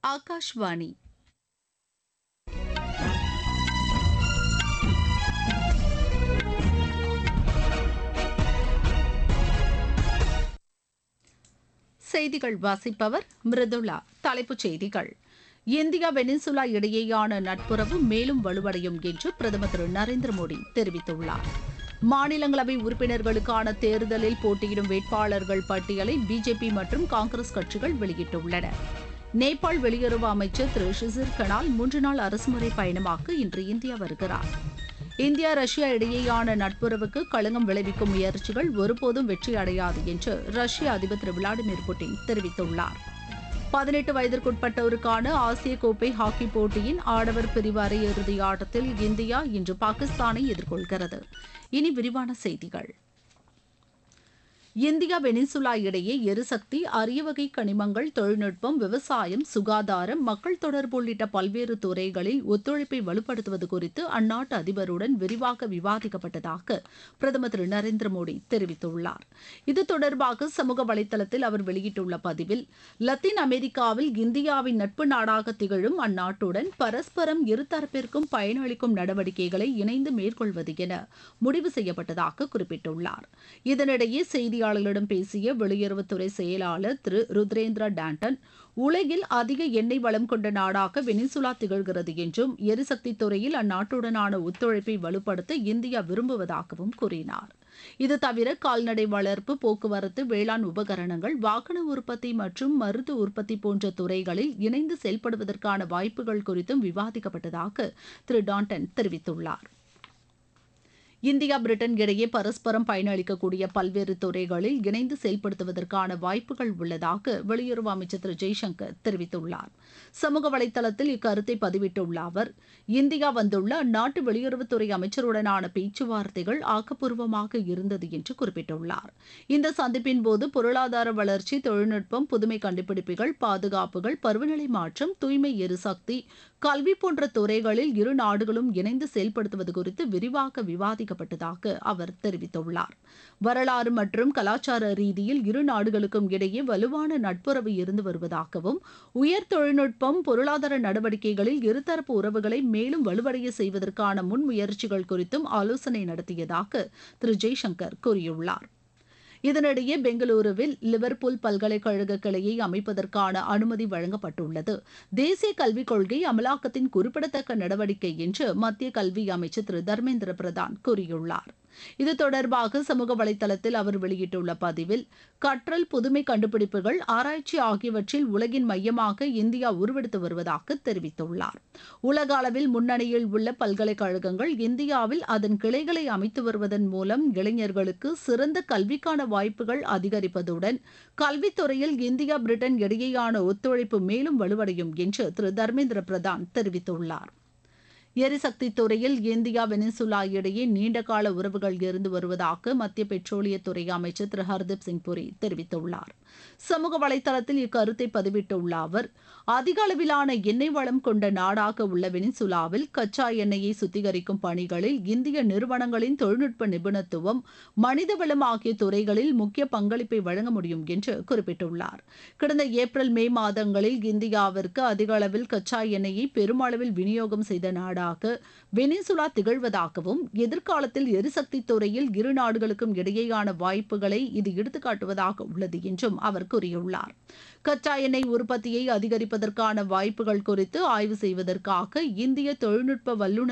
ఆకాశవాణి செய்திகள் வாசிப்பவர் மிருதுளா தலைப்புச் செய்திகள் இந்தியா வெனிசுலா இடையேயான நட்புறவு மேலும் வலுவடையும் என்று பிரதமர் திரு நரேந்திர மோடி தெரிவித்துள்ளார் மாநிலங்களவை உறுப்பினர்களுக்கான தேர்தலில் போட்டியிடும் வேட்பாளர்கள் பட்டியலை பிஜேபி மற்றும் காங்கிரஸ் கட்சிகள் வெளியிட்டுள்ளன நேபாள் வெளியுறவு அமைச்சர் திரு ஷிசிர் கனால் மூன்று நாள் அரசுமுறை பயணமாக இன்று இந்தியா வருகிறார் இந்தியா ரஷ்யா இடையேயான நட்புறவுக்கு களங்கம் விளைவிக்கும் முயற்சிகள் ஒருபோதும் வெற்றி அடையாது என்று ரஷ்ய அதிபர் திரு விளாடிமிர் புட்டின் தெரிவித்துள்ளார் பதினெட்டு வயதிற்குட்பட்டோருக்கான ஆசிய கோப்பை ஹாக்கி போட்டியின் ஆடவர் பிரிவு அரையிறுதி ஆட்டத்தில் இந்தியா இன்று பாகிஸ்தானை எதிர்கொள்கிறது இனி விரிவான செய்திகள் இந்தியா வெனிசுலா இடையே எரிசக்தி அரிய வகை கனிமங்கள் தொழில்நுட்பம் விவசாயம் சுகாதாரம் மக்கள் தொடர்பு உள்ளிட்ட பல்வேறு துறைகளில் ஒத்துழைப்பை வலுப்படுத்துவது குறித்து அந்நாட்டு அதிபருடன் விரிவாக விவாதிக்கப்பட்டதாக பிரதமர் திரு நரேந்திர மோடி தெரிவித்துள்ளார் இது தொடர்பாக சமூக வலைதளத்தில் அவர் வெளியிட்டுள்ள பதிவில் லத்தீன் அமெரிக்காவில் இந்தியாவின் நட்பு நாடாக திகழும் அந்நாட்டுடன் பரஸ்பரம் இருதரப்பிற்கும் பயனளிக்கும் நடவடிக்கைகளை இணைந்து மேற்கொள்வது என முடிவு செய்யப்பட்டதாக குறிப்பிட்டுள்ளார் இதனிடையே செய்தி செய்தியாளர்களிடம் பேசிய வெளியுறவுத்துறை செயலாளர் திரு ருத்ரேந்திரா டாண்டன் உலகில் அதிக எண்ணெய் வளம் கொண்ட நாடாக வெனிசுலா திகழ்கிறது என்றும் எரிசக்தி துறையில் அந்நாட்டுடனான ஒத்துழைப்பை வலுப்படுத்த இந்தியா விரும்புவதாகவும் கூறினார் இது தவிர கால்நடை வளர்ப்பு போக்குவரத்து வேளாண் உபகரணங்கள் வாகன உற்பத்தி மற்றும் மருத்துவ உற்பத்தி போன்ற துறைகளில் இணைந்து செயல்படுவதற்கான வாய்ப்புகள் குறித்தும் விவாதிக்கப்பட்டதாக திரு டாண்டன் தெரிவித்துள்ளார் இந்தியா பிரிட்டன் இடையே பரஸ்பரம் பயனளிக்கக்கூடிய பல்வேறு துறைகளில் இணைந்து செயல்படுத்துவதற்கான வாய்ப்புகள் உள்ளதாக வெளியுறவு அமைச்சர் திரு ஜெய்சங்கர் தெரிவித்துள்ளார் சமூக வலைதளத்தில் இக்கருத்தை பதிவிட்டுள்ள அவர் இந்தியா வந்துள்ள அந்நாட்டு வெளியுறவுத்துறை அமைச்சருடனான பேச்சுவார்த்தைகள் ஆக்கப்பூர்வமாக இருந்தது என்று குறிப்பிட்டுள்ளார் இந்த சந்திப்பின் போது பொருளாதார வளர்ச்சி தொழில்நுட்பம் புதுமை கண்டுபிடிப்புகள் பாதுகாப்புகள் பருவநிலை மாற்றம் தூய்மை எரிசக்தி கல்வி போன்ற துறைகளில் இரு நாடுகளும் இணைந்து செயல்படுத்துவது குறித்து விரிவாக விவாதிக்கப்பட்டதாக அவர் தெரிவித்துள்ளார் வரலாறு மற்றும் கலாச்சார ரீதியில் இரு நாடுகளுக்கும் இடையே வலுவான நட்புறவு இருந்து வருவதாகவும் உயர் தொழில்நுட்பம் பொருளாதார நடவடிக்கைகளில் இருதரப்பு உறவுகளை மேலும் வலுவடைய செய்வதற்கான முன்முயற்சிகள் குறித்தும் ஆலோசனை நடத்தியதாக திரு ஜெய்சங்கர் கூறியுள்ளார் இதனிடையே பெங்களூருவில் லிவர்பூல் பல்கலைக்கழக கிளையை அமைப்பதற்கான அனுமதி வழங்கப்பட்டுள்ளது தேசிய கல்விக் கொள்கை அமலாக்கத்தின் குறிப்பிடத்தக்க நடவடிக்கை என்று மத்திய கல்வி அமைச்சர் திரு தர்மேந்திர பிரதான் கூறியுள்ளார் இது தொடர்பாக சமூக வலைதளத்தில் அவர் வெளியிட்டுள்ள பதிவில் கற்றல் புதுமை கண்டுபிடிப்புகள் ஆராய்ச்சி ஆகியவற்றில் உலகின் மையமாக இந்தியா உருவெடுத்து வருவதாக தெரிவித்துள்ளார் உலக அளவில் முன்னணியில் உள்ள பல்கலைக்கழகங்கள் இந்தியாவில் அதன் கிளைகளை அமைத்து வருவதன் மூலம் இளைஞர்களுக்கு சிறந்த கல்விக்கான வாய்ப்புகள் அதிகரிப்பதுடன் கல்வித்துறையில் இந்தியா பிரிட்டன் இடையேயான ஒத்துழைப்பு மேலும் வலுவடையும் என்று திரு தர்மேந்திர பிரதான் தெரிவித்துள்ளார் எரிசக்தி துறையில் இந்தியா வெனிசுலா இடையே நீண்டகால உறவுகள் இருந்து வருவதாக மத்திய பெட்ரோலியத்துறை அமைச்சர் திரு ஹர்தீப் சிங் புரி தெரிவித்துள்ளார் சமூக வலைதளத்தில் இக்கருத்தை பதிவிட்டுள்ள அவர் அதிக அளவிலான எண்ணெய் வளம் கொண்ட நாடாக உள்ள வெனிசுலாவில் கச்சா எண்ணெயை சுத்திகரிக்கும் பணிகளில் இந்திய நிறுவனங்களின் தொழில்நுட்ப நிபுணத்துவம் மனிதவளம் ஆகிய துறைகளில் முக்கிய பங்களிப்பை வழங்க முடியும் என்று குறிப்பிட்டுள்ளார் கடந்த ஏப்ரல் மே மாதங்களில் இந்தியாவிற்கு அதிக அளவில் கச்சா எண்ணெயை பெருமளவில் விநியோகம் செய்த நாடாக வெனிசுலா திகழ்வதாகவும் எதிர்காலத்தில் எரிசக்தி துறையில் இரு நாடுகளுக்கும் இடையேயான வாய்ப்புகளை இது எடுத்துக்காட்டுவதாக உள்ளது என்றும் அவர் கூறியுள்ளார் கச்சா எண்ணெய் உற்பத்தியை அதிகரிப்பதற்கான வாய்ப்புகள் குறித்து ஆய்வு செய்வதற்காக இந்திய தொழில்நுட்ப வல்லுநர்